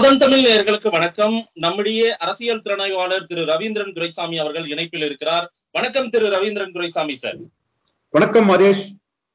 அதன் தமிழ் நேயர்களுக்கு வணக்கம் நம்முடைய அரசியல் திறனாய்வாளர் திரு ரவீந்திரன் துரைசாமி அவர்கள் இணைப்பில் இருக்கிறார் வணக்கம் திரு ரவீந்திரன் துரைசாமி சார் வணக்கம் மகேஷ்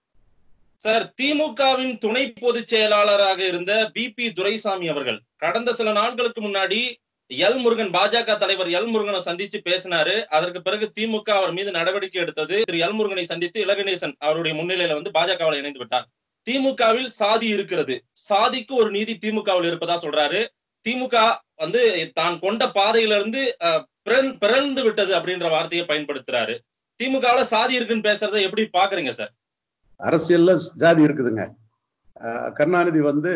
சார் திமுகவின் துணை பொதுச் செயலாளராக இருந்த பி பி துரைசாமி அவர்கள் கடந்த சில நாட்களுக்கு முன்னாடி எல் முருகன் பாஜக தலைவர் எல் முருகனை சந்திச்சு பேசினாரு அதற்கு பிறகு திமுக அவர் மீது நடவடிக்கை எடுத்தது திரு எல் முருகனை சந்தித்து இலகணேசன் அவருடைய முன்னிலையில வந்து பாஜகவில் இணைந்து விட்டார் திமுகவில் சாதி இருக்கிறது சாதிக்கு ஒரு நீதி திமுகவில் இருப்பதா சொல்றாரு திமுக வந்து தான் கொண்ட பாதையிலிருந்து பிறந்து விட்டது அப்படின்ற வார்த்தையை பயன்படுத்துறாரு திமுகவுல சாதி இருக்குன்னு பேசுறதை எப்படி பாக்குறீங்க சார் அரசியல்ல ஜாதி இருக்குதுங்க கருணாநிதி வந்து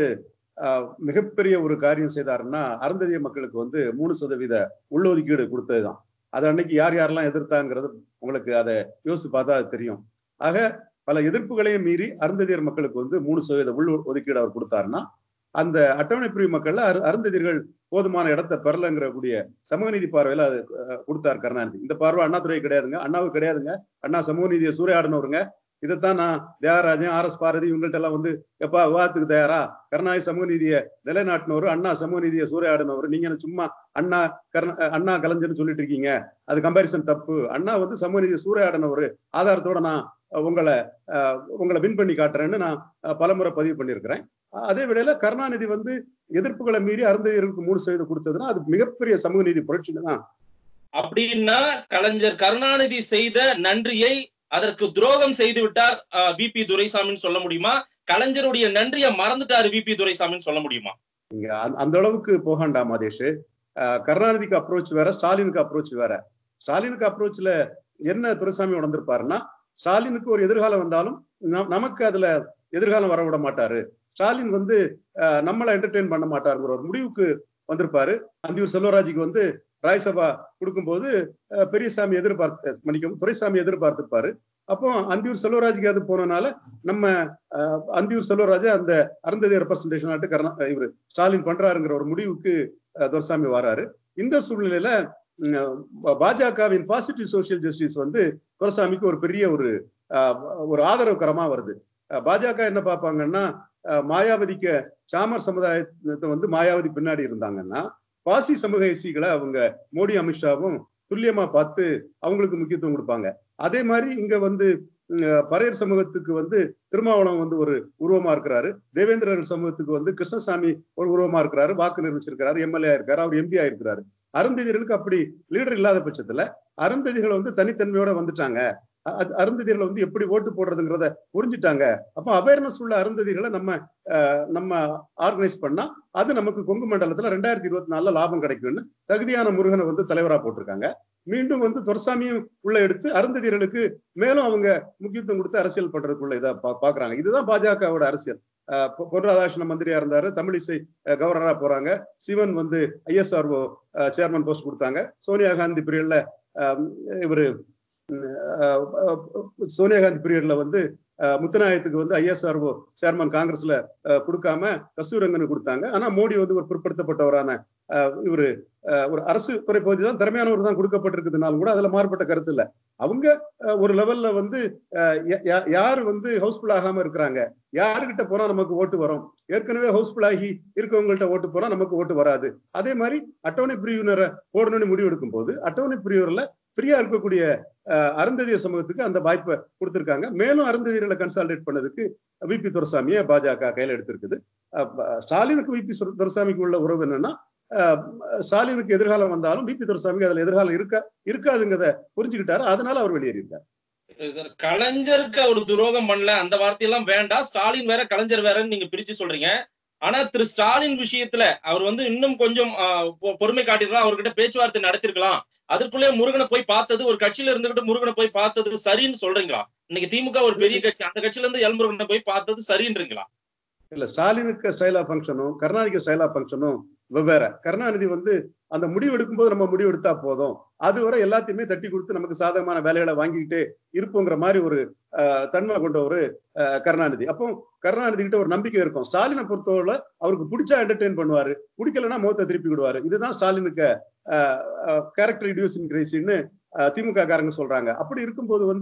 மிகப்பெரிய ஒரு காரியம் செய்தாருன்னா அருந்ததிய மக்களுக்கு வந்து மூணு சதவீத உள்ளொதுக்கீடு கொடுத்ததுதான் அது அன்னைக்கு யார் யாரெல்லாம் எதிர்த்தாங்கிறது உங்களுக்கு அதை யோசிச்சு பார்த்தா அது தெரியும் ஆக பல எதிர்ப்புகளையும் மீறி அருந்ததியர் மக்களுக்கு வந்து மூணு சதவீத உள் ஒதுக்கீடு அவர் கொடுத்தாருன்னா அந்த அட்டவணை பிரிவு மக்கள்ல அருந்ததியர்கள் போதுமான இடத்தை பெறலங்கிற கூடிய சமூக நீதி பார்வையில அது கொடுத்தார் கருணாநிதி இந்த பார்வை அண்ணாதுறை கிடையாதுங்க அண்ணாவுக்கு கிடையாதுங்க அண்ணா சமூக நீதியை சூறையாடினவருங்க இதைத்தான் நான் தியாகராஜன் ஆர் எஸ் பாரதி இவங்கள்ட்ட எல்லாம் வந்து எப்பா விவாதத்துக்கு தயாரா கருணாநிதி சமூக நீதியை நிலைநாட்டினவர் அண்ணா சமூக நீதியை சூறையாடினவர் நீங்க சும்மா அண்ணா கர்ண அண்ணா கலைஞர்னு சொல்லிட்டு இருக்கீங்க அது கம்பாரிசன் தப்பு அண்ணா வந்து சமூக நீதியை சூறையாடினவர் ஆதாரத்தோட நான் உங்களை உங்களை வின் பண்ணி காட்டுறேன்னு நான் பலமுறை பதிவு பண்ணியிருக்கிறேன் அதே வேளையில கருணாநிதி வந்து எதிர்ப்புகளை மீறி அருந்ததியர்களுக்கு மூணு சதவீதம் கொடுத்ததுன்னா அது மிகப்பெரிய சமூக நீதி புரட்சின்னு தான் அப்படின்னா கலைஞர் கருணாநிதி செய்த நன்றியை அதற்கு துரோகம் செய்து விட்டார் வி பி துரைசாமின்னு சொல்ல முடியுமா கலைஞருடைய நன்றியை மறந்துட்டாரு வி பி துரைசாமின்னு சொல்ல முடியுமா இங்க அந்த அளவுக்கு போகண்டா மதேஷ் கருணாநிதிக்கு அப்ரோச் வேற ஸ்டாலினுக்கு அப்ரோச் வேற ஸ்டாலினுக்கு அப்ரோச்ல என்ன துரைசாமி உணர்ந்திருப்பாருன்னா ஸ்டாலினுக்கு ஒரு எதிர்காலம் வந்தாலும் நமக்கு அதுல எதிர்காலம் வர விட மாட்டாரு ஸ்டாலின் வந்து நம்மளை என்டர்டெயின் பண்ண மாட்டாருங்கிற ஒரு முடிவுக்கு வந்திருப்பாரு அந்தியூர் செல்வராஜுக்கு வந்து ராய்சபா கொடுக்கும்போது பெரியசாமி எதிர்பார்த்து மன்னிக்கும் துரைசாமி எதிர்பார்த்திருப்பாரு அப்போ அந்தியூர் செல்வராஜுக்கு அது போனனால நம்ம அந்தியூர் செல்வராஜ அந்த அருந்ததி ரெப்ரசன்டேஷன் ஆட்டு கர்ணா இவர் ஸ்டாலின் பண்றாருங்கிற ஒரு முடிவுக்கு துரைசாமி வராரு இந்த சூழ்நிலையில பாஜகவின் பாசிட்டிவ் சோசியல் ஜஸ்டிஸ் வந்து துரைசாமிக்கு ஒரு பெரிய ஒரு ஒரு ஆதரவுகரமா வருது பாஜக என்ன பார்ப்பாங்கன்னா மாயாவதிக்கு சாமர் சமுதாயத்தை வந்து மாயாவதி பின்னாடி இருந்தாங்கன்னா பாசி சமூக எசிகளை அவங்க மோடி அமித்ஷாவும் துல்லியமா பார்த்து அவங்களுக்கு முக்கியத்துவம் கொடுப்பாங்க அதே மாதிரி இங்க வந்து பரையர் சமூகத்துக்கு வந்து திருமாவளம் வந்து ஒரு உருவமா இருக்கிறாரு தேவேந்திரர் சமூகத்துக்கு வந்து கிருஷ்ணசாமி ஒரு உருவமா இருக்கிறாரு வாக்கு நிர்வகிச்சிருக்கிறாரு எம்எல்ஏ இருக்காரு அவர் எம்பி ஆயிருக்கிறாரு அருந்ததியர்களுக்கு அப்படி லீடர் இல்லாத பட்சத்துல அருந்ததிகள் வந்து தனித்தன்மையோட வந்துட்டாங்க அருந்ததிகளை வந்து எப்படி ஓட்டு போடுறதுங்கிறத புரிஞ்சுட்டாங்க அப்போ அவேர்னஸ் உள்ள அருந்ததிகளை நம்ம நம்ம ஆர்கனைஸ் பண்ணா அது நமக்கு கொங்கு மண்டலத்துல ரெண்டாயிரத்தி இருபத்தி நாலுல லாபம் கிடைக்கும்னு தகுதியான முருகனை வந்து தலைவரா போட்டிருக்காங்க மீண்டும் வந்து துரசாமியும் உள்ள எடுத்து அருந்ததியர்களுக்கு மேலும் அவங்க முக்கியத்துவம் கொடுத்து அரசியல் பண்றதுக்குள்ள இதை பாக்குறாங்க இதுதான் பாஜகவோட அரசியல் பொன் ராதாகிருஷ்ணன் மந்திரியா இருந்தாரு தமிழிசை கவர்னரா போறாங்க சிவன் வந்து ஐஎஸ்ஆர்ஓ சேர்மன் போஸ்ட் கொடுத்தாங்க சோனியா காந்தி பீரியட்ல இவரு சோனியா காந்தி பீரியட்ல வந்து முத்தநாயத்துக்கு வந்து ஐஎஸ்ஆர்ஓ சேர்மன் காங்கிரஸ்ல கொடுக்காம கஸ்தூரங்கன்னு கொடுத்தாங்க ஆனா மோடி வந்து ஒரு பிற்படுத்தப்பட்டவரான இவரு ஒரு அரசு துறை பகுதி தான் திறமையானவர் தான் கொடுக்கப்பட்டிருக்குதுனாலும் கூட அதுல மாறுபட்ட கருத்து இல்ல அவங்க ஒரு லெவல்ல வந்து யார் வந்து ஹவுஸ்ஃபுல் ஆகாம இருக்கிறாங்க யாருக்கிட்ட போனா நமக்கு ஓட்டு வரும் ஏற்கனவே ஹவுஸ்ஃபுல் ஆகி இருக்கவங்கள்ட்ட ஓட்டு போனா நமக்கு ஓட்டு வராது அதே மாதிரி அட்டவணை பிரிவினரை போடணும்னு முடிவு எடுக்கும் போது அட்டவணை பிரிவினர்ல ஃப்ரீயா இருக்கக்கூடிய அருந்ததிய சமூகத்துக்கு அந்த வாய்ப்பை கொடுத்திருக்காங்க மேலும் அருந்ததியர்களை கன்சால்டேட் பண்ணதுக்கு விபி துரசாமியை பாஜக கையில எடுத்திருக்குது ஸ்டாலினுக்கு விபி துரசாமிக்கு உள்ள உறவு என்னன்னா ஸ்டாலினுக்கு எதிர்காலம் வந்தாலும் பிபி துரசாமிக்கு அதுல எதிர்காலம் இருக்க இருக்காதுங்கிறத புரிஞ்சுக்கிட்டாரு அதனால அவர் வெளியேறியிருக்காரு கலைஞருக்கு அவர் துரோகம் பண்ணல அந்த வார்த்தையெல்லாம் வேண்டாம் ஸ்டாலின் வேற கலைஞர் வேறன்னு நீங்க பிரிச்சு சொல்றீங்க ஆனா திரு ஸ்டாலின் விஷயத்துல அவர் வந்து இன்னும் கொஞ்சம் பொறுமை காட்டிருக்கலாம் அவர்கிட்ட பேச்சுவார்த்தை நடத்திருக்கலாம் அதற்குள்ளே முருகனை போய் பார்த்தது ஒரு கட்சியில இருந்துகிட்டு முருகனை போய் பார்த்தது சரின்னு சொல்றீங்களா இன்னைக்கு திமுக ஒரு பெரிய கட்சி அந்த கட்சியில இருந்து எல் முருகனை போய் பார்த்தது சரின்றீங்களா இல்ல ஸ்டாலினுக்கு ஸ்டைல் ஆஃப் ஃபங்க்ஷனும் கருணாநிதிக்கு ஸ்டைல் ஆஃப் ஃபங்க்ஷனும் வெவ்வேறு கருணாநிதி வந்து அந்த முடிவு எடுக்கும்போது நம்ம முடிவு எடுத்தா போதும் அதுவரை எல்லாத்தையுமே தட்டி கொடுத்து நமக்கு சாதகமான வேலைகளை வாங்கிக்கிட்டு இருப்போங்கிற மாதிரி ஒரு தன்மை கொண்ட ஒரு கருணாநிதி அப்போ கருணாநிதி கிட்ட ஒரு நம்பிக்கை இருக்கும் ஸ்டாலினை பொறுத்தவரை அவருக்கு பிடிச்சா என்டர்டெயின் பண்ணுவாரு பிடிக்கலன்னா முகத்தை திருப்பி விடுவாரு இதுதான் ஸ்டாலினுக்கு கேரக்டர் இடியூசிங் கிரைசின்னு திமுக காரங்க சொல்றாங்க அப்படி இருக்கும்போது வந்து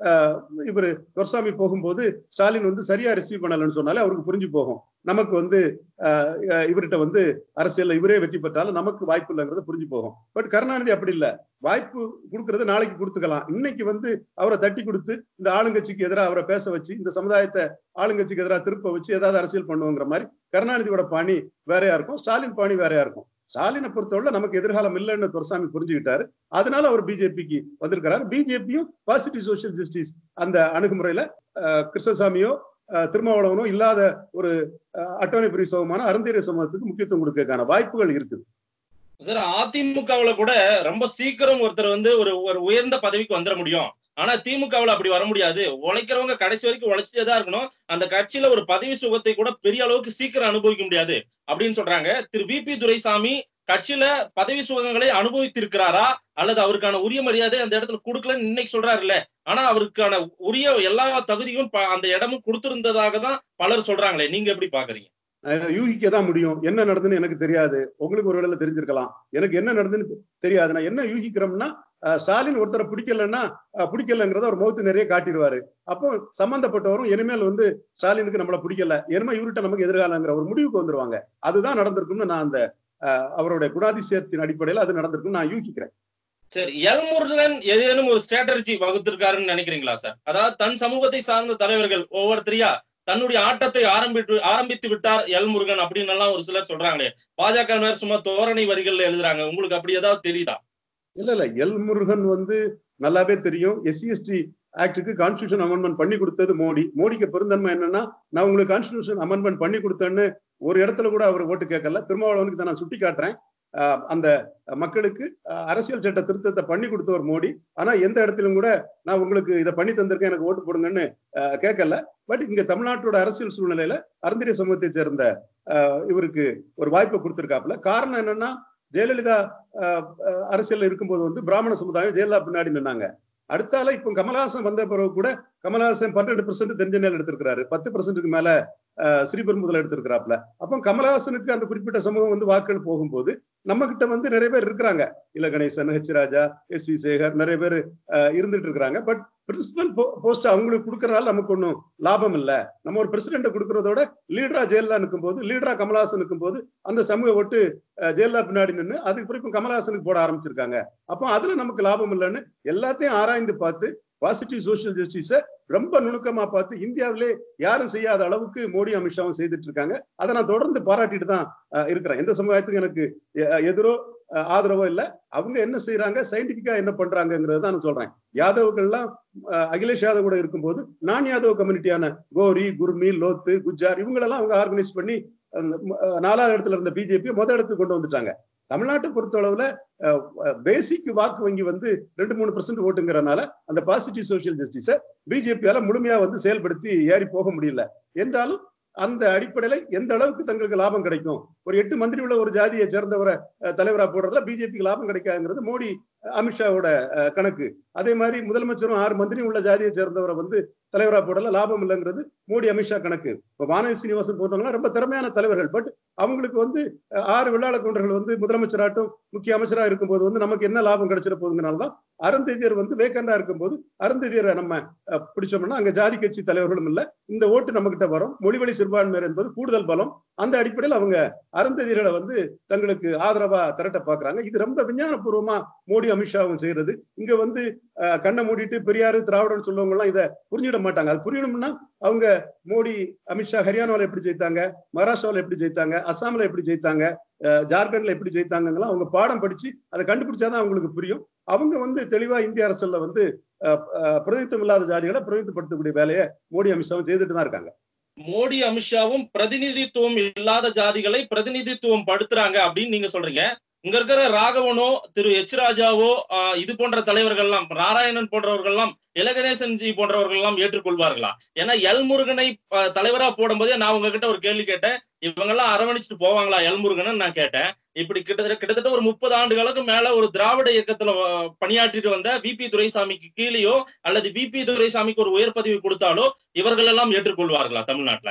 இவர் துரசாமி போகும்போது ஸ்டாலின் வந்து சரியா ரிசீவ் பண்ணலன்னு சொன்னாலே அவருக்கு புரிஞ்சு போகும் நமக்கு வந்து இவர்கிட்ட வந்து அரசியல்ல இவரே வெற்றி பெற்றாலும் நமக்கு வாய்ப்பு இல்லைங்கிறது புரிஞ்சு போகும் பட் கருணாநிதி அப்படி இல்லை வாய்ப்பு கொடுக்கறது நாளைக்கு கொடுத்துக்கலாம் இன்னைக்கு வந்து அவரை தட்டி கொடுத்து இந்த ஆளுங்கட்சிக்கு எதிராக அவரை பேச வச்சு இந்த சமுதாயத்தை ஆளுங்கட்சிக்கு எதிராக திருப்ப வச்சு ஏதாவது அரசியல் பண்ணுவோங்கிற மாதிரி கருணாநிதியோட பாணி வேறையா இருக்கும் ஸ்டாலின் பாணி வேறையா இருக்கும் ஸ்டாலினை பொறுத்தவரை நமக்கு எதிர்காலம் இல்லைன்னு துரசாமி புரிஞ்சுக்கிட்டாரு அதனால அவர் பிஜேபிக்கு வந்திருக்கிறார் பிஜேபியும் பாசிட்டிவ் சோசியல் ஜஸ்டிஸ் அந்த அணுகுமுறையில கிருஷ்ணசாமியோ திருமாவளவனோ இல்லாத ஒரு அட்டவணை பிரி சமமான அருந்தேரிய சமூகத்துக்கு முக்கியத்துவம் கொடுக்கறதுக்கான வாய்ப்புகள் இருக்குது சார் அதிமுகவுல கூட ரொம்ப சீக்கிரம் ஒருத்தர் வந்து ஒரு ஒரு உயர்ந்த பதவிக்கு வந்துட முடியும் ஆனா திமுகவுல அப்படி வர முடியாது உழைக்கிறவங்க கடைசி வரைக்கும் உழைச்சிட்டே தான் இருக்கணும் அந்த கட்சியில ஒரு பதவி சுகத்தை கூட பெரிய அளவுக்கு சீக்கிரம் அனுபவிக்க முடியாது அப்படின்னு சொல்றாங்க திரு வி பி துரைசாமி கட்சியில பதவி சுகங்களை அனுபவித்திருக்கிறாரா அல்லது அவருக்கான உரிய மரியாதை அந்த இடத்துல கொடுக்கலன்னு இன்னைக்கு சொல்றாருல்ல ஆனா அவருக்கான உரிய எல்லா தகுதியும் அந்த இடமும் கொடுத்திருந்ததாக தான் பலர் சொல்றாங்களே நீங்க எப்படி பாக்குறீங்க யூகிக்க தான் முடியும் என்ன நடந்துன்னு எனக்கு தெரியாது உங்களுக்கு ஒரு வேளையில தெரிஞ்சிருக்கலாம் எனக்கு என்ன நடந்துன்னு தெரியாது நான் என்ன யூகிக்கிறோம்னா ஸ்டாலின் ஒருத்தரை பிடிக்கலன்னா பிடிக்கலங்கிறத ஒரு முகத்து நிறைய காட்டிடுவாரு அப்போ சம்பந்தப்பட்டவரும் இனிமேல் வந்து ஸ்டாலினுக்கு நம்மள பிடிக்கல இனிமே இவர்கிட்ட நமக்கு எதிர்காலங்கிற ஒரு முடிவுக்கு வந்துருவாங்க அதுதான் நடந்திருக்கும்னு நான் அந்த அவருடைய குணாதிசயத்தின் அடிப்படையில் அது நடந்திருக்கும் நான் யூகிக்கிறேன் சரி எல்முருகன் ஏதேனும் ஒரு ஸ்ட்ராட்டஜி வகுத்திருக்காருன்னு நினைக்கிறீங்களா சார் அதாவது தன் சமூகத்தை சார்ந்த தலைவர்கள் ஒவ்வொருத்தரையா தன்னுடைய ஆட்டத்தை ஆரம்பித்து ஆரம்பித்து விட்டார் எல் முருகன் அப்படின்னு எல்லாம் ஒரு சிலர் சொல்றாங்களே பாஜக சும்மா தோரணை வரிகள்ல எழுதுறாங்க உங்களுக்கு அப்படி ஏதாவது தெரியுதா இல்ல இல்ல எல் முருகன் வந்து நல்லாவே தெரியும் எஸ்சி எஸ்டி ஆக்டுக்கு கான்ஸ்டியூஷன் அமெண்ட்மெண்ட் பண்ணி கொடுத்தது மோடி மோடிக்கு பெருந்தன்மை என்னன்னா நான் உங்களுக்கு கான்ஸ்டியூஷன் அமெண்ட்மெண்ட் பண்ணி கொடுத்தேன்னு ஒரு இடத்துல கூட அவர் ஓட்டு கேட்கல திருமாவளவனுக்கு தான் நான் சுட்டி காட்டுறேன் அந்த மக்களுக்கு அரசியல் சட்ட திருத்தத்தை பண்ணி கொடுத்தவர் மோடி ஆனா எந்த இடத்திலும் கூட நான் உங்களுக்கு இதை பண்ணி தந்திருக்கேன் எனக்கு ஓட்டு போடுங்கன்னு கேட்கல பட் இங்க தமிழ்நாட்டோட அரசியல் சூழ்நிலையில அருந்திரிய சமூகத்தை சேர்ந்த இவருக்கு ஒரு வாய்ப்பை கொடுத்திருக்காப்புல காரணம் என்னன்னா ஜெயலலிதா அரசியல் இருக்கும்போது வந்து பிராமண சமுதாயம் ஜெயலலிதா பின்னாடி நின்னாங்க அடுத்தால இப்போ கமலஹாசன் வந்த பிறகு கூட கமலஹாசன் பன்னெண்டு பெர்சென்ட் தென்சென்னையில் எடுத்திருக்கிறாரு பத்து பெர்சென்ட்டுக்கு மேல ஸ்ரீபெரும்புதல் எடுத்திருக்கிறாப்ல அப்போ கமலஹாசனுக்கு அந்த குறிப்பிட்ட சமூகம் வந்து வாக்குகள் போகும்போது நம்ம கிட்ட வந்து நிறைய பேர் இருக்கிறாங்க இல்ல Ganesan H Raja S V Sekhar நிறைய பேர் இருந்துட்டு இருக்கிறாங்க பட் பிரின்சிபல் போஸ்ட் அவங்களுக்கு கொடுக்கறதால நமக்கு ஒன்றும் லாபம் இல்ல நம்ம ஒரு பிரசிடென்ட் கொடுக்கறதோட லீடரா ஜெயலலிதா நிற்கும் போது லீடரா கமலஹாசன் நிற்கும் போது அந்த சமூக ஓட்டு ஜெயலலிதா பின்னாடி நின்று அதுக்கு பிறகு கமலஹாசனுக்கு போட ஆரம்பிச்சிருக்காங்க அப்போ அதுல நமக்கு லாபம் இல்லைன்னு எல்லாத்தையும் ஆராய்ந்து பார்த்து பாசிட்டிவ் சோசியல் ஜஸ்டிஸ ரொம்ப நுணுக்கமா பார்த்து இந்தியாவிலே யாரும் செய்யாத அளவுக்கு மோடி அமித்ஷாவும் செய்துட்டு இருக்காங்க அதை நான் தொடர்ந்து பாராட்டிட்டு தான் இருக்கிறேன் எந்த சமுதாயத்துக்கும் எனக்கு எதிரோ ஆதரவோ இல்ல அவங்க என்ன செய்யறாங்க சயின்டிபிக்கா என்ன பண்றாங்கிறது தான் நான் சொல்றேன் யாதவ்கள்லாம் அகிலேஷ் யாதவ் கூட இருக்கும்போது நான் யாதவ் கம்யூனிட்டியான கோரி குர்மி லோத்து குஜார் இவங்களெல்லாம் அவங்க ஆர்கனைஸ் பண்ணி நாலாவது இடத்துல இருந்த பிஜேபி முதல் இடத்துக்கு கொண்டு வந்துட்டாங்க தமிழ்நாட்டை பொறுத்த அளவுல பேசிக் வாக்கு வங்கி வந்து ரெண்டு மூணு பர்சன்ட் ஓட்டுங்கிறனால அந்த பாசிட்டிவ் சோசியல் ஜஸ்டிஸ பிஜேபியால முழுமையா வந்து செயல்படுத்தி ஏறி போக முடியல என்றாலும் அந்த அடிப்படையில எந்த அளவுக்கு தங்களுக்கு லாபம் கிடைக்கும் ஒரு எட்டு மந்திரி உள்ள ஒரு ஜாதியை சேர்ந்தவரை தலைவரா போடுறதுல பிஜேபிக்கு லாபம் கிடைக்காதுங்கிறது மோடி அமித்ஷாவோட கணக்கு அதே மாதிரி முதலமைச்சரும் ஆறு மந்திரி உள்ள ஜாதியை சேர்ந்தவரை வந்து தலைவரா போடல லாபம் இல்லைங்கிறது மோடி அமித்ஷா கணக்கு இப்ப வானதி சீனிவாசன் போன்றவங்க ரொம்ப திறமையான தலைவர்கள் பட் அவங்களுக்கு வந்து ஆறு வெள்ளாள கவுண்டர்கள் வந்து முதலமைச்சராட்டும் முக்கிய அமைச்சரா இருக்கும்போது வந்து நமக்கு என்ன லாபம் கிடைச்சிட போகுதுனாலதான் அருந்ததியர் வந்து வேக்கண்டா இருக்கும்போது அருந்ததியரை நம்ம பிடிச்சோம்னா அங்க ஜாதி கட்சி தலைவர்களும் இல்ல இந்த ஓட்டு நம்ம கிட்ட வரும் மொழிவழி சிறுபான்மையர் என்பது கூடுதல் பலம் அந்த அடிப்படையில் அவங்க அருந்ததியர்களை வந்து தங்களுக்கு ஆதரவா திரட்ட பாக்குறாங்க இது ரொம்ப விஞ்ஞானபூர்வமா மோடி அமித்ஷாவும் செய்யறது இங்க வந்து கண்ணை மூடிட்டு பெரியாரு திராவிடன் சொல்லுவங்க எல்லாம் இதை புரிஞ்சிட மாட்டாங்க அது புரியணும்னா அவங்க மோடி அமித்ஷா ஹரியானாவில் எப்படி ஜெயித்தாங்க மகாராஷ்டிராவில் எப்படி ஜெயித்தாங்க அஸ்ஸாம்ல எப்படி ஜெயித்தாங்க ஜார்க்கண்ட்ல எப்படி ஜெயித்தாங்கலாம் அவங்க பாடம் படிச்சு அதை கண்டுபிடிச்சாதான் அவங்களுக்கு புரியும் அவங்க வந்து தெளிவா இந்திய அரசுல வந்து பிரதிநிதித்துவம் இல்லாத ஜாதிகளை பிரதிநிதிப்படுத்தக்கூடிய வேலையை மோடி அமித்ஷாவும் செய்துட்டு தான் இருக்காங்க மோடி அமித்ஷாவும் பிரதிநிதித்துவம் இல்லாத ஜாதிகளை பிரதிநிதித்துவம் படுத்துறாங்க அப்படின்னு நீங்க சொல்றீங்க இங்க இருக்கிற ராகவனோ திரு எச் ராஜாவோ இது போன்ற தலைவர்கள் எல்லாம் நாராயணன் போன்றவர்கள் எல்லாம் இலகணேசன் ஜி போன்றவர்கள் எல்லாம் ஏற்றுக்கொள்வார்களா ஏன்னா எல் முருகனை தலைவரா போடும்போதே நான் உங்ககிட்ட ஒரு கேள்வி கேட்டேன் இவங்க எல்லாம் அரவணைச்சிட்டு போவாங்களா எல் முருகன் நான் கேட்டேன் இப்படி கிட்டத்தட்ட கிட்டத்தட்ட ஒரு முப்பது ஆண்டுகளுக்கு மேல ஒரு திராவிட இயக்கத்துல பணியாற்றிட்டு வந்த வி பி துரைசாமிக்கு கீழேயோ அல்லது வி பி துரைசாமிக்கு ஒரு உயர் பதவி கொடுத்தாலோ இவர்கள் எல்லாம் ஏற்றுக்கொள்வார்களா தமிழ்நாட்டுல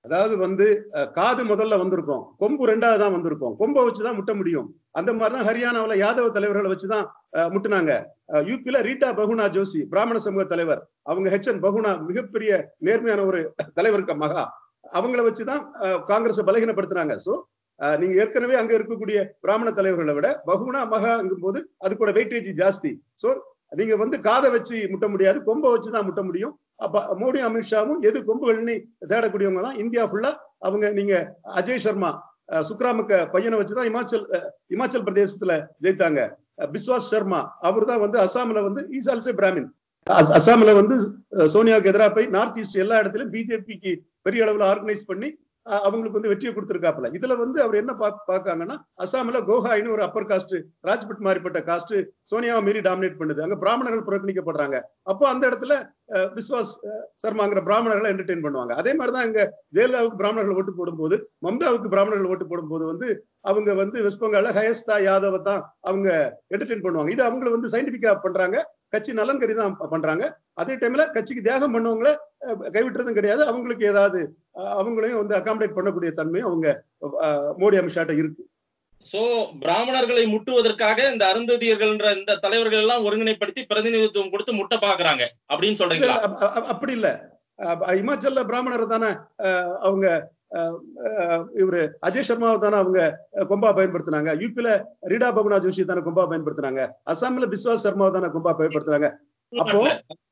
அதாவது வந்து அஹ், காது முதல்ல வந்திருக்கும் கொம்பு ரெண்டாவது தான் வந்திருக்கும் கொம்பை வச்சுதான் முட்ட முடியும் அந்த மாதிரிதான் ஹரியானாவுல யாதவ தலைவர்களை வச்சுதான் அஹ், முட்டுனாங்க அஹ், யூபில ரீட்டா பகுனா ஜோஷி பிராமண சமூக தலைவர் அவங்க ஹெச் என் பகுனா மிகப்பெரிய நேர்மையான ஒரு தலைவருக்கு மகா அவங்கள வச்சுதான் அஹ், காங்கிரஸை பலகீனப்படுத்தினாங்க சோ நீங்க ஏற்கனவே அங்க இருக்கக்கூடிய பிராமண தலைவர்களை விட பகுனா மகாங்கும் போது அது கூட வெயிட்டேஜ் ஜாஸ்தி சோ நீங்க வந்து காதை வச்சு முட்ட முடியாது கொம்பை வச்சுதான் முட்ட முடியும் அப்ப மோடி அமித்ஷாவும் எது கொம்புகள்னு தேடக்கூடியவங்க தான் இந்தியா ஃபுல்லா அவங்க நீங்க அஜய் சர்மா அஹ், சுக்ராமுக்க பையனை வச்சுதான் இமாச்சல் அஹ், இமாச்சல் பிரதேசத்துல ஜெயித்தாங்க அஹ், பிஸ்வாஸ் சர்மா அவர் தான் வந்து அசாம்ல வந்து ஈஸ் ஆல்சோ பிராமின் அஸ்- அசாம்ல வந்து அஹ், சோனியாவுக்கு எதிராக போய் நார்த் ஈஸ்ட் எல்லா இடத்துலயும் பிஜேபிக்கு பெரிய அளவுல ஆர்கனைஸ் பண்ணி அஹ், அவங்களுக்கு வந்து வெற்றியை கொடுத்திருக்காப்புல இதுல வந்து அவர் என்ன பாக்- பார்க்காங்கன்னா அசாம்ல கோஹாயின்னு ஒரு அப்பர் காஸ்ட் ராஜ்புட் மாதிரிப்பட்ட காஸ்ட் சோனியாவை மீறி டாமினேட் பண்ணுது அங்க பிராமணர்கள் புறக்கணிக்கப்படுறாங்க அப்போ அந்த இடத்துல அஹ், விஸ்வாஸ் அஹ், சர்மாங்கிற பிராமணர்களை என்டர்டெயின் பண்ணுவாங்க அதே மாதிரிதான் இங்க ஜெயலலிதாவுக்கு பிராமணர்கள் ஓட்டு போடும்போது மம்தாவுக்கு பிராமணர்கள் ஓட்டு போடும்போது வந்து அவங்க வந்து வெஸ்ட் பெங்கால்ல ஹயஸ்தா யாதவ தான் அவங்க என்டர்டெயின் பண்ணுவாங்க இது அவங்களை வந்து சயின்டிபிக்கா பண்றாங்க கட்சி நலன் கருதி தான் பண்றாங்க அதே டைம்ல கட்சிக்கு தியாகம் பண்ணவங்கள அஹ், கைவிட்டுறதும் கிடையாது அவங்களுக்கு ஏதாவது அஹ், அவங்களையும் வந்து அகாமடேட் பண்ணக்கூடிய தன்மையும் அவங்க அஹ், மோடி அமித்ஷாட்ட இருக்கு சோ பிராமணர்களை முட்டுவதற்காக இந்த அருந்ததியர்கள்ன்ற இந்த தலைவர்கள் எல்லாம் ஒருங்கிணைப்படுத்தி பிரதிநிதித்துவம் கொடுத்து முட்டை பாக்குறாங்க அப்படின்னு சொல்றீங்களா அ- அ- அ- அப்படி இல்ல அஹ் இமாச்சல்ல பிராமணர் தானே அஹ், அவங்க அஹ், அஹ், இவரு அஜய் சர்மாவை தானே அவங்க அஹ், கொம்பா பயன்படுத்தினாங்க யூபில ரீடா பகுனா ஜோஷி தானே கொம்பா பயன்படுத்தினாங்க அசாம்ல பிஸ்வாஸ் சர்மாவை தானே கொம்பா பயன்படுத்தினாங்க அப்போ-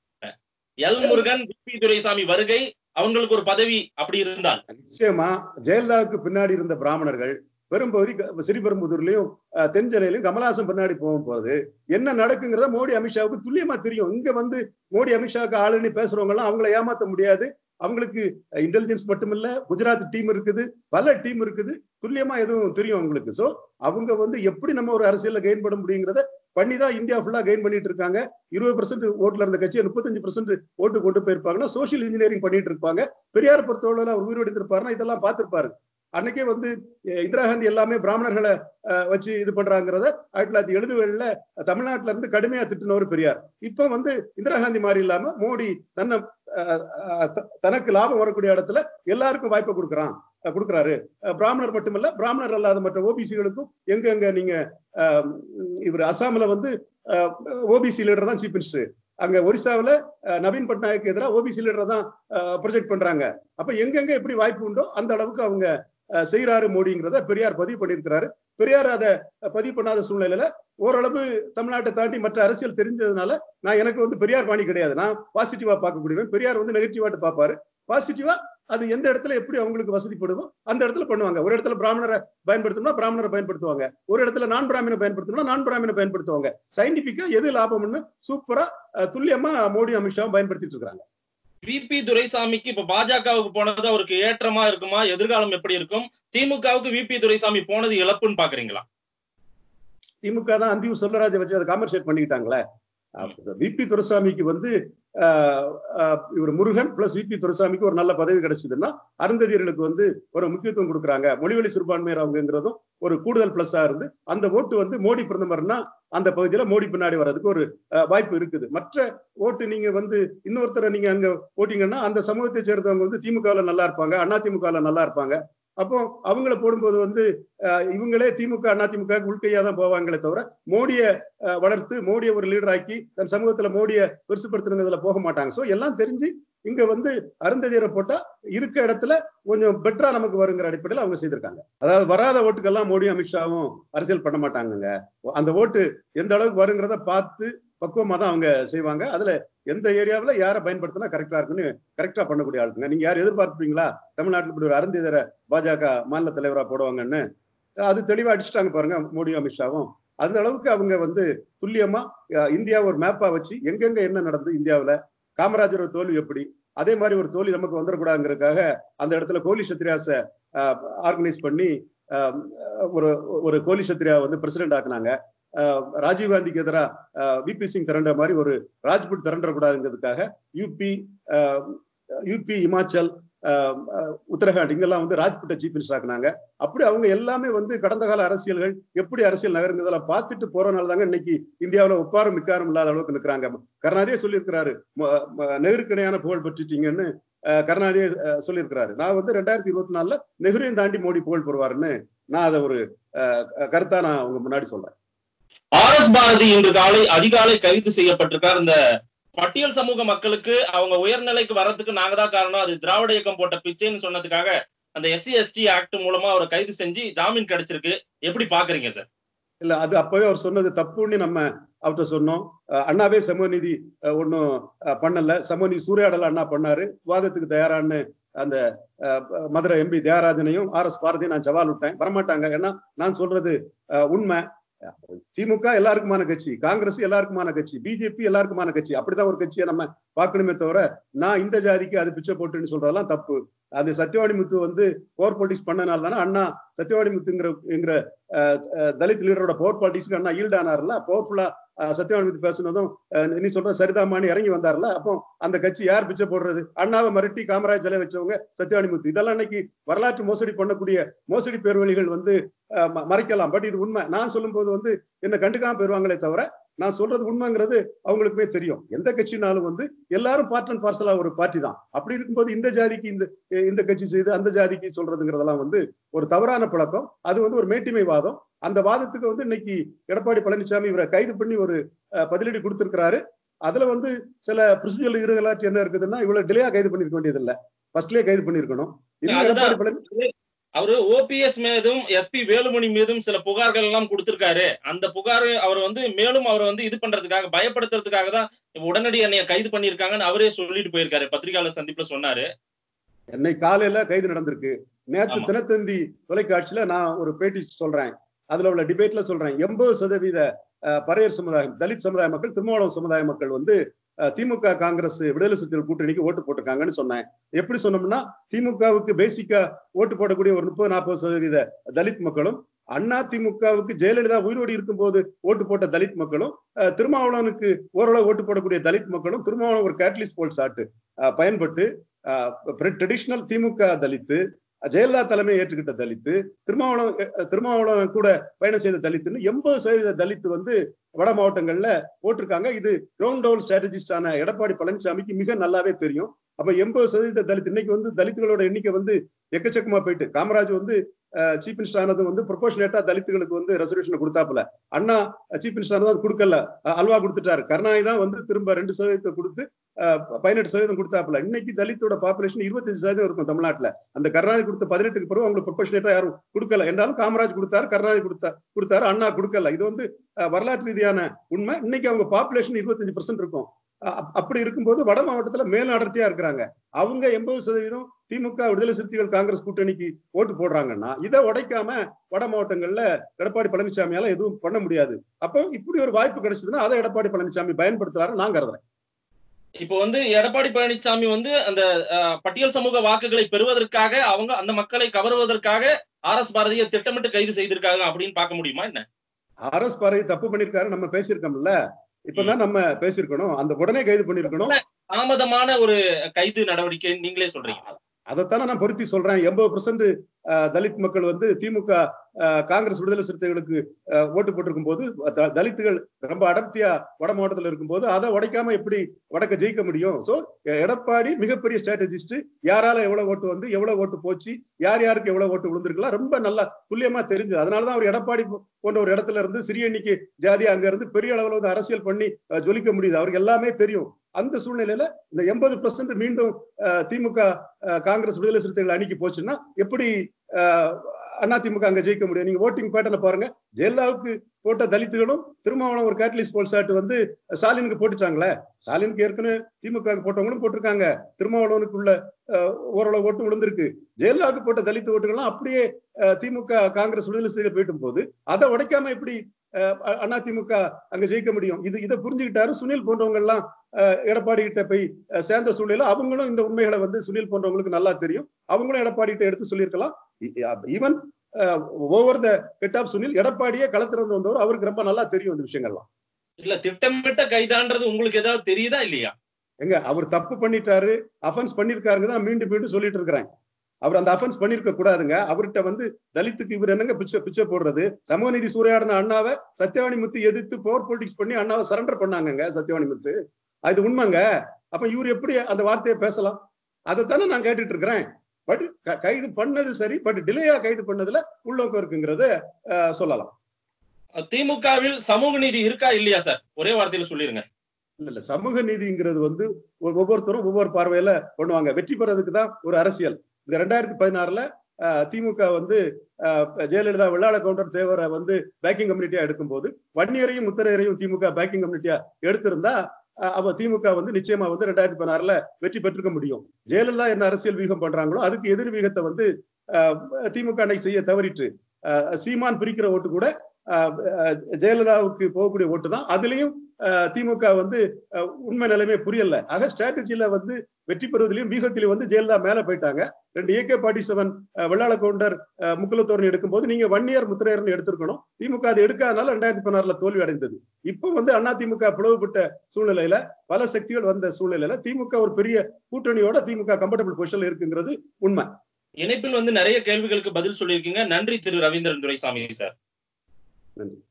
எல் முருகன் பி துரைசாமி வருகை அவங்களுக்கு ஒரு பதவி அப்படி இருந்தால் நிச்சயமா ஜெயலலிதாவுக்கு பின்னாடி இருந்த பிராமணர்கள் பெரும்பகுதி க- ஸ்ரீபெரும்புதூர்லயும் அஹ், தென்சென்னையிலும் கமலஹாசன் பின்னாடி போகும்போது என்ன நடக்குங்கிறத மோடி அமித்ஷாவுக்கு துல்லியமா தெரியும் இங்க வந்து மோடி அமித்ஷாவுக்கு ஆளுன்னு பேசுறவங்க எல்லாம் அவங்கள ஏமாத்த முடியாது அவங்களுக்கு இன்டெலிஜென்ஸ் மட்டும் இல்ல குஜராத் டீம் இருக்குது பல டீம் இருக்குது துல்லியமா எதுவும் தெரியும் அவங்களுக்கு சோ அவங்க வந்து எப்படி நம்ம ஒரு அரசியல்ல கெயின் பண்ண முடியுங்கிறத பண்ணி தான் இந்தியா ஃபுல்லா கெயின் பண்ணிட்டு இருக்காங்க இருபது பர்சன்ட் ஓட்டுல இருந்த கட்சியை முப்பத்தஞ்சு பர்சன்ட் ஓட்டு கொண்டு போயிருப்பாங்கன்னா சோஷியல் இன்ஜினியரிங் பண்ணிட்டு இருப்பாங்க பெரியார் பொறுத்தவரை அவர் உயிரோடு இருந்திருப்பாருன்னா இதெல்லாம் பார்த்திருப்பாரு அன்னைக்கே வந்து அஹ், இந்திரா காந்தி எல்லாமே பிராமணர்களை அஹ், வச்சு இது பண்றாங்கிறத ஆயிரத்தி தொள்ளாயிரத்தி எழுபதுல தமிழ்நாட்டுல இருந்து கடுமையா திட்டினவர் பெரியார் இப்ப வந்து இந்திரா காந்தி மாதிரி இல்லாம மோடி தன்னை அஹ், அஹ், த- தனக்கு லாபம் வரக்கூடிய இடத்துல எல்லாருக்கும் வாய்ப்பை கொடுக்குறான் அஹ், கொடுக்குறாரு அஹ், பிராமணர் மட்டுமல்ல பிராமணர் அல்லாத மற்ற ஓபிசிகளுக்கும் எங்க எங்க நீங்க அஹ், இவர் அசாம்ல வந்து ஓபிசி லீடர் தான் சீஃப் மினிஸ்டர் அங்க ஒரிசாவுல அஹ், நவீன் பட்நாயக் எதிராக ஓபிசி லீடர் தான் ப்ரொஜெக்ட் பண்றாங்க அப்ப எங்கெங்க எப்படி வாய்ப்பு உண்டோ அந்த அளவுக்கு அவங்க அஹ், செய்றாரு மோடிங்கிறத பெரியார் பதிவு பண்ணியிருக்கிறாரு பெரியார் அதை பதிவு பண்ணாத சூழ்நிலையில ஓரளவு தமிழ்நாட்டை தாண்டி மற்ற அரசியல் தெரிஞ்சதுனால நான் எனக்கு வந்து பெரியார் பாணி கிடையாது நான் பாசிட்டிவா பார்க்கக்கூடியவன் பெரியார் வந்து நெகட்டிவாட்டு பார்ப்பாரு பாசிட்டிவா அது எந்த இடத்துல எப்படி அவங்களுக்கு வசதிப்படுதோ அந்த இடத்துல பண்ணுவாங்க ஒரு இடத்துல பிராமணரை பயன்படுத்தணும்னா பிராமணரை பயன்படுத்துவாங்க ஒரு இடத்துல நான் பிராமணனை பயன்படுத்தணும்னா நான் பிராமணனை பயன்படுத்துவாங்க சயின்டிபிக்கா எது லாபம்னு சூப்பரா அஹ், துல்லியமா மோடி அமித்ஷாவும் பயன்படுத்திட்டு இருக்காங்க விபி துரைசாமிக்கு இப்ப பாஜகவுக்கு போனது அவருக்கு ஏற்றமா இருக்குமா எதிர்காலம் எப்படி இருக்கும் திமுகவுக்கு விபி துரைசாமி போனது இழப்புன்னு பாக்குறீங்களா திமுக தான் அந்தியூர் செல்வராஜை வச்சு அதை காம்பன்சேட் பண்ணிக்கிட்டாங்களே விபி துரைசாமிக்கு வந்து ஆஹ், ஆஹ், இவர் முருகன் பிளஸ் விபி துரைசாமிக்கு ஒரு நல்ல பதவி கிடைச்சதுன்னா அருந்ததியர்களுக்கு வந்து ஒரு முக்கியத்துவம் கொடுக்குறாங்க மொழிவழி சிறுபான்மையர் அவங்கங்கிறதும் ஒரு கூடுதல் பிளஸ்ஸா இருந்து அந்த ஓட்டு வந்து மோடி பிரதமர்னா அந்த பகுதியில மோடி பின்னாடி வர்றதுக்கு ஒரு ஆஹ், வாய்ப்பு இருக்குது மற்ற ஓட்டு நீங்க வந்து இன்னொருத்தரை நீங்க அங்க போட்டீங்கன்னா அந்த சமூகத்தை சேர்ந்தவங்க வந்து திமுகவுல நல்லா இருப்பாங்க அண்ணா திமுகவுல நல்லா இருப்பாங்க அப்போ அவங்கள போடும்போது வந்து ஆஹ், இவங்களே திமுக அண்ணா திமுக உள்கையா தான் போவாங்களே தவிர மோடிய அஹ், வளர்த்து மோடியை ஒரு லீடர் ஆக்கி தன் சமூகத்துல மோடியை பெருசுப்படுத்துறதுல போக மாட்டாங்க சோ எல்லாம் தெரிஞ்சு இங்க வந்து அருந்ததியரை போட்டா இருக்க இடத்துல கொஞ்சம் பெட்டரா நமக்கு வருங்கிற அடிப்படையில் அவங்க செய்திருக்காங்க அதாவது வராத ஓட்டுக்கெல்லாம் மோடி அமித்ஷாவும் அரசியல் பண்ண மாட்டாங்கங்க அந்த ஓட்டு எந்த அளவுக்கு வருங்கிறத பார்த்து பக்குவமா தான் அவங்க செய்வாங்க அதுல எந்த ஏரியாவுல யாரை பயன்படுத்தினா கரெக்டா இருக்குன்னு கரெக்டா பண்ணக்கூடிய ஆளுங்க நீங்க யார் எதிர்பார்ப்பீங்களா தமிழ்நாட்டுல இப்படி ஒரு அருந்ததியரை பாஜக மாநில தலைவரா போடுவாங்கன்னு அது தெளிவா அடிச்சுட்டாங்க பாருங்க மோடி அமித்ஷாவும் அந்த அளவுக்கு அவங்க வந்து துல்லியமா அஹ், இந்தியா ஒரு மேப்பா வச்சு எங்கெங்க என்ன நடந்தது இந்தியாவுல காமராஜர் ஒரு தோல்வி எப்படி அதே மாதிரி ஒரு தோல்வி நமக்கு வந்துடக்கூடாதுங்கிறதுக்காக அந்த இடத்துல கோலி சத்ரியாஸ ஆர்கனைஸ் பண்ணி அஹ், ஒரு ஒரு கோலி சத்ரியா வந்து பிரசிடென்ட் ஆக்குனாங்க அஹ், ராஜீவ்காந்திக்கு எதிராக விபி சிங் திரண்ட மாதிரி ஒரு ராஜ்புட் திரண்டக்கூடாதுங்கிறதுக்காக யூபி யூபி இமாச்சல் அஹ், அஹ், உத்தரகாண்ட் இங்கெல்லாம் வந்து ராஜ்புட்டை சீஃப் மினிஸ்டர் ஆக்குனாங்க அப்படி அவங்க எல்லாமே வந்து கடந்த கால அரசியல்கள் எப்படி அரசியல் நகருங்கிறதெல்லாம் பார்த்துட்டு போறனால தாங்க இன்னைக்கு இந்தியாவுல ஒப்பாரும் மிக்காரும் இல்லாத அளவுக்கு நிற்கிறாங்க கருணாதே சொல்லியிருக்கிறாரு ம- ம- நெருக்கடியான புகழ் பெற்றுட்டீங்கன்னு அஹ், கருணாநிதி அஹ், சொல்லியிருக்கிறாரு நான் வந்து ரெண்டாயிரத்தி இருபத்தி நாலுல நெஹ்ருவையும் தாண்டி மோடி புகழ் பெறுவாருன்னு நான் அதை ஒரு அஹ், கருத்தா நான் உங்க முன்னாடி சொல்றேன் ஆர் எஸ் பாரதி இன்று காலை அதிகாலை கைது செய்யப்பட்டிருக்கார் இந்த பட்டியல் சமூக மக்களுக்கு அவங்க உயர்நிலைக்கு வர்றதுக்கு நாங்க தான் காரணம் அது திராவிட இயக்கம் போட்ட பிச்சைன்னு சொன்னதுக்காக அந்த எஸ்சி எஸ்டி ஆக்ட் மூலமா அவரை கைது செஞ்சு ஜாமீன் கிடைச்சிருக்கு எப்படி பாக்குறீங்க சார் இல்ல அது அப்பவே அவர் சொன்னது தப்புன்னு நம்ம அவர்கிட்ட சொன்னோம் அஹ், அண்ணாவே சமூகநீதி அஹ், ஒண்ணும் அஹ், பண்ணல சமூகநீதி சூறையாடல் அண்ணா பண்ணாரு வாதத்துக்கு தயாரான்னு அந்த அஹ், மதுரை எம்பி தியாகராஜனையும் ஆர் எஸ் பாரதியும் நான் சவால் விட்டேன் வரமாட்டாங்க ஏன்னா நான் சொல்றது அஹ், உண்மை திமுக எல்லாருக்குமான கட்சி காங்கிரஸ் எல்லாருக்குமான கட்சி பிஜேபி எல்லாருக்குமான கட்சி அப்படிதான் ஒரு கட்சியை நம்ம பார்க்கணுமே தவிர நான் இந்த ஜாதிக்கு அது பிச்சை போட்டுன்னு சொல்றதெல்லாம் தப்பு அது சத்யவாணி முத்து வந்து போர் பாலிட்டிக்ஸ் பண்ணனால தானே அண்ணா சத்யவாணி முத்துங்கிற என்கிற அஹ், அஹ், தலித் லீடரோட பவர் பாலிட்டிக்ஸ்க்கு அண்ணா ஈல்ட் ஆனார்ல பவர்ஃபுல்லா சத்யவாணி முத்து பேசுனதும் அஹ், நீ சொல்ற சரிதாமான்னு இறங்கி வந்தார்ல அப்போ அந்த கட்சி யார் பிச்சை போடுறது அண்ணாவை மிரட்டி காமராஜ் சிலை வச்சவங்க சத்யவாணி முத்து இதெல்லாம் இன்னைக்கு வரலாற்று மோசடி பண்ணக்கூடிய மோசடி பேர்வழிகள் வந்து அஹ், ம- மறைக்கலாம் பட் இது உண்மை நான் சொல்லும்போது வந்து என்ன கண்டுக்காம போயிருவாங்களே தவிர நான் சொல்றது உண்மைங்கிறது அவங்களுக்குமே தெரியும் எந்த கட்சினாலும் வந்து எல்லாரும் பார்ட் அண்ட் பார்சலா ஒரு பார்ட்டி தான் அப்படி இருக்கும்போது இந்த ஜாதிக்கு இந்த இந்த கட்சி செய்து அந்த ஜாதிக்கு சொல்றதுங்கிறதெல்லாம் வந்து ஒரு தவறான பழக்கம் அது வந்து ஒரு மேட்டிமை வாதம் அந்த வாதத்துக்கு வந்து இன்னைக்கு எடப்பாடி பழனிசாமி இவரை கைது பண்ணி ஒரு அஹ், பதிலடி கொடுத்திருக்கிறாரு அதுல வந்து சில ப்ரொசீஜர் இருகலாட்சி என்ன இருக்குதுன்னா இவ்வளவு டிலேயா கைது பண்ணிருக்க வேண்டியது இல்ல ஃபர்ஸ்ட்லயே கைது பண்ணிருக்கணும் இன்னும் அதுதான். எடப்பாடி பழனி அவரு ஓபிஎஸ் மீதும் எஸ்பி வேலுமணி மீதும் சில புகார்கள் எல்லாம் கொடுத்திருக்காரு அந்த புகார் அவர் வந்து மேலும் அவர் வந்து இது பண்றதுக்காக பயப்படுத்துறதுக்காக தான் உடனடி என்னைய கைது பண்ணிருக்காங்கன்னு அவரே சொல்லிட்டு போயிருக்காரு பத்திரிகையாளர் சந்திப்புல சொன்னாரு இன்னைக்கு காலையில கைது நடந்திருக்கு நேற்று ஆமா. தினத்தந்தி தொலைக்காட்சியில நான் ஒரு பேட்டி சொல்றேன் அதுல உள்ள டிபேட்ல சொல்றேன் எண்பது சதவீத அஹ், பறையர் சமுதாயம் தலித் சமுதாய மக்கள் திருமாவளவன் சமுதாய மக்கள் வந்து அஹ், திமுக காங்கிரஸ் விடுதலை சிறுத்தைகள் கூட்டணிக்கு ஓட்டு போட்டிருக்காங்கன்னு சொன்னேன் எப்படி சொன்னோம்னா திமுகவுக்கு பேசிக்கா ஓட்டு போடக்கூடிய ஒரு முப்பது நாற்பது சதவீத தலித் மக்களும் அண்ணா திமுகவுக்கு ஜெயலலிதா உயிரோடு இருக்கும்போது ஓட்டு போட்ட தலித் மக்களும் அஹ், திருமாவளவனுக்கு ஓரளவு ஓட்டு போடக்கூடிய தலித் மக்களும் திருமாவளவன் ஒரு கேட்டலிஸ்ட் போல் சாட்டு அஹ், பயன்பட்டு ட்ரெடிஷனல் திமுக தலித்து ஜெயலலிதா தலைமையை ஏற்றுக்கிட்ட தலித்து திருமாவளவன் அஹ், திருமாவளவன் கூட பயணம் செய்த தலித்துன்னு எண்பது சதவீத தலித்து வந்து வட மாவட்டங்கள்ல போட்டிருக்காங்க இது கிரவுண்ட் டவுன் ஸ்ட்ராட்டஜிஸ்டான எடப்பாடி பழனிசாமிக்கு மிக நல்லாவே தெரியும் அப்ப எண்பது சதவீத தலித் இன்னைக்கு வந்து தலித்துகளோட எண்ணிக்கை வந்து எக்கச்சக்கமா போயிட்டு காமராஜ் வந்து சீஃப் மினிஸ்டர் ஆனது வந்து ப்ரொபோஷனேட்டா தலித்துகளுக்கு வந்து ரெசர்வேஷன் கொடுத்தாப்புல அண்ணா சீஃப் மினிஸ்டர் ஆனது அது கொடுக்கல அஹ், அல்வா கொடுத்துட்டாரு கருணாநிதி தான் வந்து திரும்ப ரெண்டு சதவீதத்தை கொடுத்து அஹ், பதினெட்டு சதவீதம் கொடுத்தாப்புல இன்னைக்கு தலித்தோட பாப்புலேஷன் இருபத்தஞ்சு சதவீதம் இருக்கும் தமிழ்நாட்டுல அந்த கருணாநிதி கொடுத்த பதினெட்டுக்கு பிறகு அவங்களுக்கு ப்ரொபோஷனேட்டா யாரும் கொடுக்கல என்றாலும் காமராஜ் கொடுத்தாரு கருணாநிதி கொடுத்தா கொடுத்தாரு அண்ணா கொடுக்கல இது வந்து அஹ், வரலாற்று ரீதியான உண்மை இன்னைக்கு அவங்க பாப்புலேஷன் இருபத்தஞ்சு பர்சன்ட் இருக்கும் அ- அப்படி இருக்கும்போது வட மாவட்டத்துல மேல் அடர்த்தியா இருக்கிறாங்க அவங்க எண்பது சதவீதம் திமுக விடுதலை சிறுத்தைகள் காங்கிரஸ் கூட்டணிக்கு ஓட்டு போடுறாங்கன்னா இதை உடைக்காம வட மாவட்டங்கள்ல எடப்பாடி பழனிசாமியால எதுவும் பண்ண முடியாது அப்போ இப்படி ஒரு வாய்ப்பு கிடைச்சதுன்னா அதை எடப்பாடி பழனிசாமி பயன்படுத்துறாரு நான் கருதுறேன் இப்போ வந்து எடப்பாடி பழனிசாமி வந்து அந்த அஹ், பட்டியல் சமூக வாக்குகளை பெறுவதற்காக அவங்க அந்த மக்களை கவருவதற்காக ஆர் எஸ் பாரதியை திட்டமிட்டு கைது செய்திருக்காங்க அப்படின்னு பார்க்க முடியுமா என்ன ஆர் எஸ் பாரதி தப்பு பண்ணிருக்காரு நம்ம பேசியிருக்கோம்ல இப்பதான் நம்ம பேசியிருக்கணும் அந்த உடனே கைது பண்ணிருக்கணும் தாமதமான ஒரு கைது நடவடிக்கை நீங்களே சொல்றீங்க அதைத்தானே நான் பொருத்தி சொல்றேன் எண்பது பர்சன்ட் தலித் மக்கள் வந்து திமுக அஹ், காங்கிரஸ் விடுதலை சிறுத்தைகளுக்கு அஹ், ஓட்டு போட்டிருக்கும் போது த- தலித்துகள் ரொம்ப அடர்த்தியா வட மாவட்டத்தில் இருக்கும்போது அதை உடைக்காம எப்படி வடக்க ஜெயிக்க முடியும் சோ எடப்பாடி மிகப்பெரிய ஸ்ட்ராட்டஜிஸ்ட் யாரால எவ்வளவு ஓட்டு வந்து எவ்வளவு ஓட்டு போச்சு யார் யாருக்கு எவ்வளவு ஓட்டு விழுந்திருக்கலாம் ரொம்ப நல்லா துல்லியமா தெரிஞ்சது அதனாலதான் அவர் எடப்பாடி போ- போன்ற ஒரு இடத்துல இருந்து சிறிய எண்ணிக்கை ஜாதி அங்க இருந்து பெரிய அளவுல வந்து அரசியல் பண்ணி அஹ், ஜொலிக்க முடியுது அவருக்கு எல்லாமே தெரியும் அந்த சூழ்நிலையில இந்த எண்பது பெர்சன்ட் மீண்டும் அஹ், திமுக அஹ், காங்கிரஸ் விடுதலை சிறுத்தைகள் அணிக்கு போச்சுன்னா எப்படி அஹ், அதிமுக அங்க ஜெயிக்க முடியும் நீங்க ஓட்டிங் பேட்டர்ல பாருங்க ஜெயலலிதாவுக்கு போட்ட தலித்துகளும் திருமாவளவன் ஒரு கேட்டலிஸ்ட் போல் சாட்டு வந்து ஸ்டாலினுக்கு போட்டுட்டாங்களே ஸ்டாலினுக்கு ஏற்கனவே திமுக க்கு போட்டவங்களும் போட்டிருக்காங்க திருமாவளவனுக்கு உள்ள அஹ், ஓரளவு ஓட்டு விழுந்திருக்கு ஜெயலலிதாவுக்கு போட்ட தலித் ஓட்டுகள்லாம் அப்படியே அஹ், திமுக காங்கிரஸ் விடுதலை சிறுத்தைகள் போயிட்டும் போது அதை உடைக்காம எப்படி அஹ், அதிமுக அங்க ஜெயிக்க முடியும் இது இதை புரிஞ்சுக்கிட்டாரு சுனில் போன்றவங்க எல்லாம் அஹ், எடப்பாடி கிட்ட போய் அஹ், சேர்ந்த சூழ்நிலை அவங்களும் இந்த உண்மைகளை வந்து சுனில் போன்றவங்களுக்கு நல்லா தெரியும் அவங்களும் எடப்பாடி கிட்ட எடுத்து சொல்லியிருக்கலாம் even over the head of Sunil எடப்பாடியே களத்திலிருந்து வந்தவர் அவருக்கு ரொம்ப நல்லா தெரியும் இந்த விஷயங்கள்லாம் இல்ல திட்டமிட்ட கைதான்றது உங்களுக்கு ஏதாவது தெரியுதா இல்லையா எங்க அவர் தப்பு பண்ணிட்டாரு அஃபென்ஸ் பண்ணிருக்காருங்க தான் மீண்டும் மீண்டும் சொல்லிட்டு இருக்கிறேன் அவர் அந்த அஃபென்ஸ் பண்ணிருக்க கூடாதுங்க அவர்கிட்ட வந்து தலித்துக்கு இவர் என்னங்க பிச்சை பிச்சை போடுறது சமூகநீதி சூறையாடின அண்ணாவை சத்யவாணி முத்து எதிர்த்து பவர் பொலிட்டிக்ஸ் பண்ணி அண்ணாவை சரண்டர் பண்ணாங்கங்க சத்யவாணி முத்து அது உண்மைங்க அப்ப இவர் எப்படி அந்த வார்த்தையை பேசலாம் அதைத்தானே நான் கேட்டுட்டு இருக்கிறேன் பட் கைது பண்ணது சரி பட் டிலேயா கைது பண்ணதுல உள்நோக்கம் இருக்குங்கிறத அஹ், சொல்லலாம் திமுகவில் சமூக நீதி இருக்கா இல்லையா சார் ஒரே வார்த்தையில சொல்லிருங்க இல்ல இல்ல சமூக நீதிங்கிறது வந்து ஒ- ஒவ்வொருத்தரும் ஒவ்வொரு பார்வையில பண்ணுவாங்க வெற்றி பெறதுக்கு தான் ஒரு அரசியல் இந்த ரெண்டாயிரத்தி பதினாறுல அஹ், திமுக வந்து அஹ், ஜெயலலிதா வெள்ளாள கவுண்டர் தேவரை வந்து பேக்கிங் கம்யூனிட்டியா எடுக்கும்போது வன்னியரையும் முத்தரையரையும் திமுக பேக்கிங் கம்யூனிட்டியா எடுத்திருந்தா அஹ், அப்ப திமுக வந்து நிச்சயமா வந்து ரெண்டாயிரத்தி பதினாறுல வெற்றி பெற்றிருக்க முடியும் ஜெயலலிதா என்ன அரசியல் வீகம் பண்றாங்களோ அதுக்கு எதிர் வீகத்தை வந்து அஹ், திமுக அன்னைக்கு செய்ய தவறிட்டு அஹ், சீமான் பிரிக்கிற ஓட்டு கூட அஹ், அஹ், ஜெயலலிதாவுக்கு போகக்கூடிய ஓட்டு தான் அதுலயும் அஹ், திமுக வந்து அஹ், உண்மை நிலைமை புரியல ஆக ஸ்ட்ராட்டஜில வந்து வெற்றி பெறுவதிலையும் வீகத்திலையும் வந்து ஜெயலலிதா மேல போயிட்டாங்க ரெண்டு AK party seven Vellala Gounder அஹ், முக்குலத்தோரன் எடுக்கும்போது நீங்க ஒன் இயர் முத்திரையர்னு எடுத்திருக்கணும் திமுக அது எடுக்காதனால ரெண்டாயிரத்தி பதினாறுல தோல்வி அடைந்தது இப்போ வந்து அண்ணா திமுக பிளவுபட்ட சூழ்நிலையில பல சக்திகள் வந்த சூழ்நிலையில திமுக ஒரு பெரிய கூட்டணியோட திமுக கம்ஃபர்டபுள் பொசிஷன்ல இருக்குங்கிறது உண்மை இணைப்பில் வந்து நிறைய கேள்விகளுக்கு பதில் சொல்லியிருக்கீங்க நன்றி திரு ரவீந்திரன் துரைசாமி சார் நன்றி